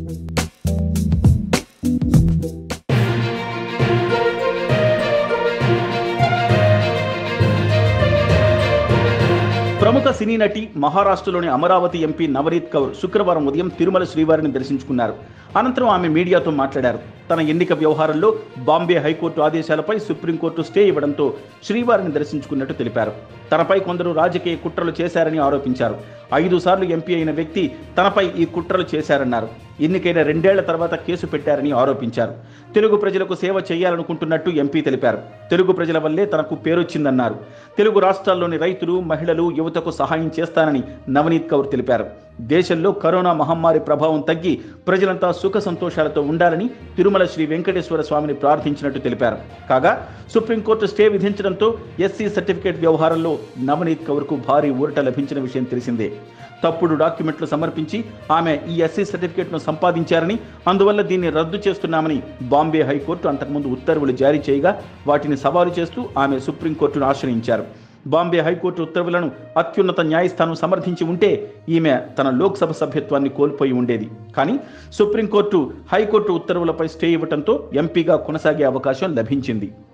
ప్రముఖ సినీ నటి మహారాష్ట్రలోని అమరావతి ఎంపీ నవనీత్ కౌర్ శుక్రవారం ఉదయం తిరుమల శ్రీవారిని దర్శించుకున్నారు అనంతరం ఆమె మీడియాతో మాట్లాడారు తన ఎన్నిక వ్యవహారంలో బాంబే హైకోర్టు ఆదేశాలపై సుప్రీంకోర్టు స్టే ఇవ్వడంతో శ్రీవారిని దర్శించుకున్నట్టు తెలిపారు తనపై కొందరు రాజకీయ కుట్రలు చేశారని ఆరోపించారు ఐదు సార్లు ఎంపీ అయిన వ్యక్తి తనపై ఈ కుట్రలు చేశారన్నారు ఎన్నికైన రెండేళ్ల తర్వాత కేసు పెట్టారని ఆరోపించారు తెలుగు ప్రజలకు సేవ చేయాలనుకుంటున్నట్టు ఎంపీ తెలిపారు తెలుగు ప్రజల వల్లే తనకు పేరొచ్చిందన్నారు తెలుగు రాష్ట్రాల్లోని రైతులు మహిళలు యువతకు సహాయం చేస్తానని నవనీత్ కౌర్ తెలిపారు దేశంలో కరోనా మహమ్మారి ప్రభావం తగ్గి ప్రజలంతా సుఖ సంతోషాలతో ఉండాలని తిరుమల శ్రీ వెంకటేశ్వర స్వామిని ప్రార్థించినట్టు తెలిపారు కాగా సుప్రీంకోర్టు స్టే విధించడంతో ఎస్సీ సర్టిఫికేట్ వ్యవహారంలో నవనీత్ కౌర్కు భారీ ఊరట లభించిన విషయం తెలిసిందే తప్పుడు డాక్యుమెంట్లు సమర్పించి ఆమె ఈ ఎస్సీ సర్టిఫికేట్ను సంపాదించారని అందువల్ల దీన్ని రద్దు చేస్తున్నామని బాంబే హైకోర్టు అంతకుముందు ఉత్తర్వులు జారీ చేయగా వాటిని సవాలు చేస్తూ ఆమె సుప్రీంకోర్టును ఆశ్రయించారు బాంబే హైకోర్టు ఉత్తర్వులను అత్యున్నత న్యాయస్థానం సమర్థించి ఉంటే ఈమె తన లోక్సభ సభ్యత్వాన్ని కోల్పోయి ఉండేది కానీ సుప్రీంకోర్టు హైకోర్టు ఉత్తర్వులపై స్టే ఇవ్వడంతో ఎంపీగా కొనసాగే అవకాశం లభించింది